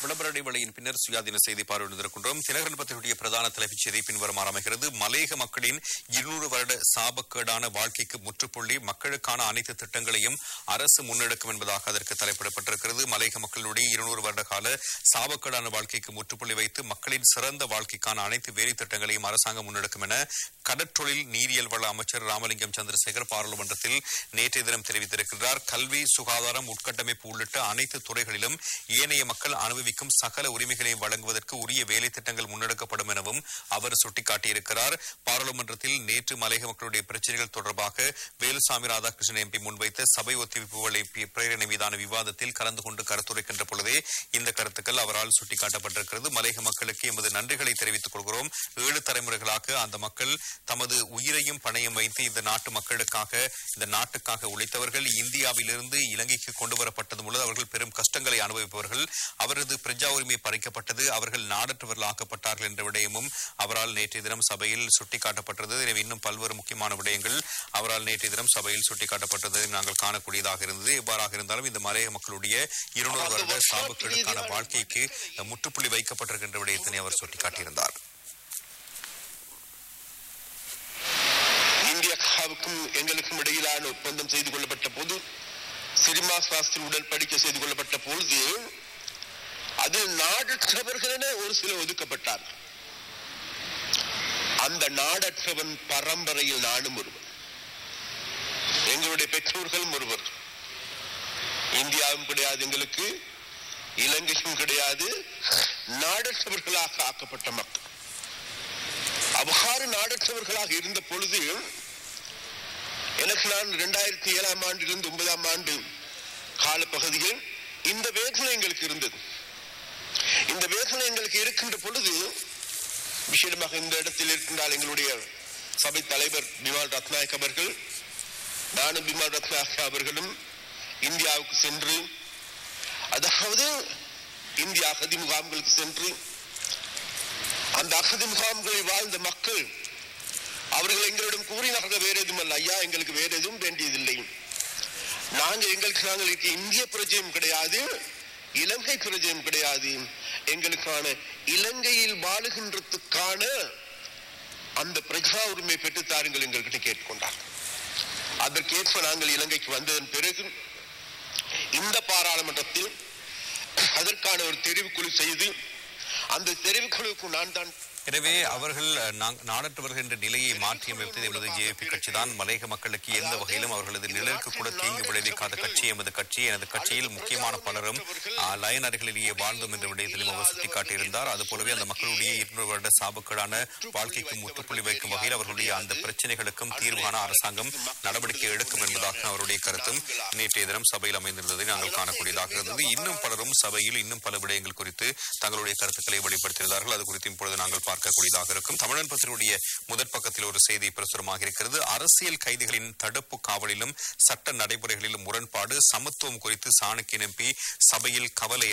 விளம்பர இடைவெளியின் பின்னர் சுயாதீன செய்தி பார்வையிட்டிருக்கின்றோம் தினகரன் பத்திரிகையுடைய பிரதான தலைப்புச் செய்தி பின்வருமாறு அமைகிறது மலையக மக்களின் இருநூறு வருட சாபக்கேடான வாழ்க்கைக்கு முற்றுப்புள்ளி மக்களுக்கான அனைத்து திட்டங்களையும் அரசு முன்னெடுக்கும் என்பதாக அதற்கு தலைப்பிடப்பட்டிருக்கிறது மலையக மக்களுடைய இருநூறு வருட கால சாபக்கேடான வாழ்க்கைக்கு முற்றுப்புள்ளி வைத்து மக்களின் சிறந்த வாழ்க்கைக்கான அனைத்து வேலை திட்டங்களையும் அரசாங்கம் முன்னெடுக்கும் என கடற்றொழில் நீரியல் வள அமைச்சர் ராமலிங்கம் சந்திரசேகர் பாராளுமன்றத்தில் நேற்றைய தினம் தெரிவித்திருக்கிறார் கல்வி சுகாதாரம் உட்கட்டமைப்பு உள்ளிட்ட அனைத்து துறைகளிலும் ஏனைய மக்கள் அனுபவிக்கும் சகல உரிமைகளையும் வழங்குவதற்கு உரிய வேலை திட்டங்கள் முன்னெடுக்கப்படும் எனவும் அவர் சுட்டிக்காட்டியிருக்கிறார் பாராளுமன்றத்தில் நேற்று மலையக மக்களுடைய பிரச்சனைகள் தொடர்பாக வேலுசாமி ராதாகிருஷ்ணன் எம்பி முன்வைத்த சபை ஒத்திவைப்புகளை பி- பிரேரணை மீதான விவாதத்தில் கலந்து கொண்டு கருத்துரைக்கின்ற பொழுதே இந்த கருத்துக்கள் அவரால் சுட்டிக்காட்டப்பட்டிருக்கிறது மலையக மக்களுக்கு எமது நன்றிகளை தெரிவித்துக் கொள்கிறோம் ஏழு தலைமுறைகளாக அந்த மக்கள் தமது உயிரையும் பணயம் வைத்து இந்த நாட்டு மக்களுக்காக இந்த நாட்டுக்காக உழைத்தவர்கள் இந்தியாவிலிருந்து இலங்கைக்கு கொண்டு வரப்பட்டது மூலம் அவர்கள் பெரும் கஷ்டங்களை அனுபவிப்பவர்கள் அவரது பிரஜா உரிமை பறிக்கப்பட்டது அவர்கள் நாடற்றவர்கள் ஆக்கப்பட்டார்கள் என்ற விடயமும் அவரால் நேற்றைய தினம் சபையில் சுட்டிக்காட்டப்பட்டது எனவே இன்னும் பல்வேறு முக்கியமான விடயங்கள் அவரால் நேற்றைய தினம் சபையில் சுட்டிக்காட்டப்பட்டதை நாங்கள் காணக்கூடியதாக இருந்தது எவ்வாறாக இருந்தாலும் இந்த மலையக மக்களுடைய இருநூறு வருட சாபுக்களுக்கான வாழ்க்கைக்கு முற்றுப்புள்ளி வைக்கப்பட்டிருக்கின்ற விடயத்தினை அவர் சுட்டிக்காட்டியிருந்தார் இந்தியாவுக்கும் எங்களுக்கும் இடையிலான ஒப்பந்தம் செய்து கொள்ளப்பட்ட போது சினிமா சாஸ்திரி உடன்படிக்கை செய்து கொள்ளப்பட்ட பொழுது அதில் நாடற்றவர்கள் என ஒரு சிலர் ஒதுக்கப்பட்டார் அந்த நாடற்றவன் பரம்பரையில் நானும் ஒருவன் எங்களுடைய பெற்றோர்களும் ஒருவர் இந்தியாவும் கிடையாது எங்களுக்கு இலங்கையும் கிடையாது நாடற்றவர்களாக ஆக்கப்பட்ட மக்கள் அவ்வாறு நாடற்றவர்களாக இருந்த பொழுது எனக்கு நான் இரண்டாயிரத்தி ஏழாம் ஆண்டிலிருந்து ஒன்பதாம் ஆண்டு காலப்பகுதியில் இந்த வேதனை எங்களுக்கு இருந்தது இந்த வேதனை எங்களுக்கு இருக்கின்ற பொழுது விசேடமாக இந்த இடத்தில் இருக்கின்றால் எங்களுடைய சபை தலைவர் பிமால் ரத்நாயக் அவர்கள் நானும் பிமால் ரத்நாயக் அவர்களும் இந்தியாவுக்கு சென்று அதாவது இந்திய அகதி முகாம்களுக்கு சென்று அந்த அகதி முகாம்களில் வாழ்ந்த மக்கள் அவர்கள் எங்களிடம் கூறினார்கள் வேற எதுவும் அல்ல ஐயா எங்களுக்கு வேற எதுவும் வேண்டியதில்லை நாங்கள் எங்களுக்கு நாங்கள் இருக்க இந்திய பிரஜையும் கிடையாது இலங்கை பிரஜையும் கிடையாது எங்களுக்கான இலங்கையில் வாழுகின்றதுக்கான அந்த பிரஜா உரிமை பெற்று தாருங்கள் எங்கள்கிட்ட கேட்டுக்கொண்டார் அதற்கேற்ப நாங்கள் இலங்கைக்கு வந்ததன் பிறகு இந்த பாராளுமன்றத்தில் அதற்கான ஒரு தெரிவுக்குழு செய்து அந்த தெரிவுக்குழுவுக்கு நான் தான் எனவே அவர்கள் அஹ், நாங்- நாடற்றவர்கள் என்ற நிலையை மாற்றியமைத்தது எமது ஜேபி கட்சிதான் மலையக மக்களுக்கு எந்த வகையிலும் அவர்களது நிழலுக்கு கூட தீங்கு விளைவிக்காத கட்சி எமது கட்சி எனது கட்சியில் முக்கியமான பலரும் அஹ், லயன் அருகிலேயே வாழ்ந்தோம் என்ற விடயத்திலும் அவர் சுட்டிக்காட்டியிருந்தார் அதுபோலவே அந்த மக்களுடைய இருநூறு வருட சாபக்கேடான வாழ்க்கைக்கு முற்றுப்புள்ளி வைக்கும் வகையில் அவர்களுடைய அந்த பிரச்சனைகளுக்கும் தீர்வு காண அரசாங்கம் நடவடிக்கை எடுக்கும் என்பதாக அவருடைய கருத்தும் நேற்றைய தினம் சபையில் அமைந்திருந்ததை நாங்கள் காணக்கூடியதாக இருந்தது இன்னும் பலரும் சபையில் இன்னும் பல விடயங்கள் குறித்து தங்களுடைய கருத்துக்களை வெளிப்படுத்தியிருந்தார்கள் அது குறித்து இப்பொழுது நாங்கள் பார்க்கக்கூடியதாக இருக்கும் தமிழன் பத்திரிகையுடைய முதற் பக்கத்தில் ஒரு செய்தி பிரசுரமாக இருக்கிறது அரசியல் கைதிகளின் தடுப்பு காவலிலும் சட்ட நடைமுறைகளிலும் முரண்பாடு சமத்துவம் குறித்து சாணக்கியன் எம்பி சபையில் கவலை